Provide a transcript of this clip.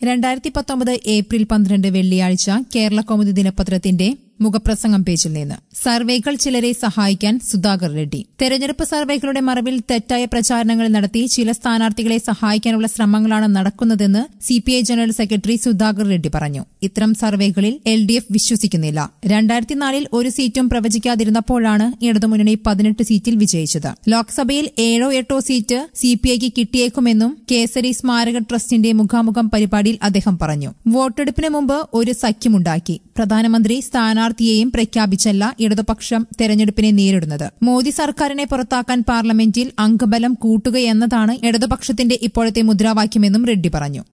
രണ്ടായിരത്തി പത്തൊമ്പത് ഏപ്രിൽ പന്ത്രണ്ട് വെള്ളിയാഴ്ച കേരള കൗമുദി ദിനപത്രത്തിന്റെ മുഖപ്രസംഗം പേജിൽ നിന്ന് സർവേകൾ ചിലരെ സഹായിക്കാൻ സുധാകർ റെഡ്ഡി തെരഞ്ഞെടുപ്പ് സർവേകളുടെ മറവിൽ തെറ്റായ പ്രചാരണങ്ങൾ നടത്തി ചില സ്ഥാനാർത്ഥികളെ സഹായിക്കാനുള്ള ശ്രമങ്ങളാണ് നടക്കുന്നതെന്ന് CPI general secretary Sudhakar Reddy പറഞ്ഞു ഇത്തരം സർവേകളിൽ എൽ ഡി എഫ് വിശ്വസിക്കുന്നില്ല രണ്ടായിരത്തി നാലിൽ ഒരു സീറ്റും പ്രവചിക്കാതിരുന്നപ്പോഴാണ് ഇടതുമുന്നണി പതിനെട്ട് സീറ്റിൽ വിജയിച്ചത് ലോക്സഭയിൽ ഏഴോ എട്ടോ സീറ്റ് സിപിഐക്ക് കിട്ടിയേക്കുമെന്നും കേസരി സ്മാരക ട്രസ്റ്റിന്റെ മുഖാമുഖം പരിപാടിയിൽ അദ്ദേഹം പറഞ്ഞു വോട്ടെടുപ്പിന് മുമ്പ് ഒരു സഖ്യമുണ്ടാക്കി പ്രധാനമന്ത്രി സ്ഥാനാർത്ഥിയെയും പ്രഖ്യാപിച്ചല്ല ഇടതുപക്ഷം തെരഞ്ഞെടുപ്പിനെ നേരിടുന്നത് മോദി സർക്കാരിനെ പുറത്താക്കാൻ പാർലമെന്റിൽ അംഗബലം കൂട്ടുകയെന്നതാണ് ഇടതുപക്ഷത്തിന്റെ ഇപ്പോഴത്തെ മുദ്രാവാക്യമെന്നും റെഡ്ഡി പറഞ്ഞു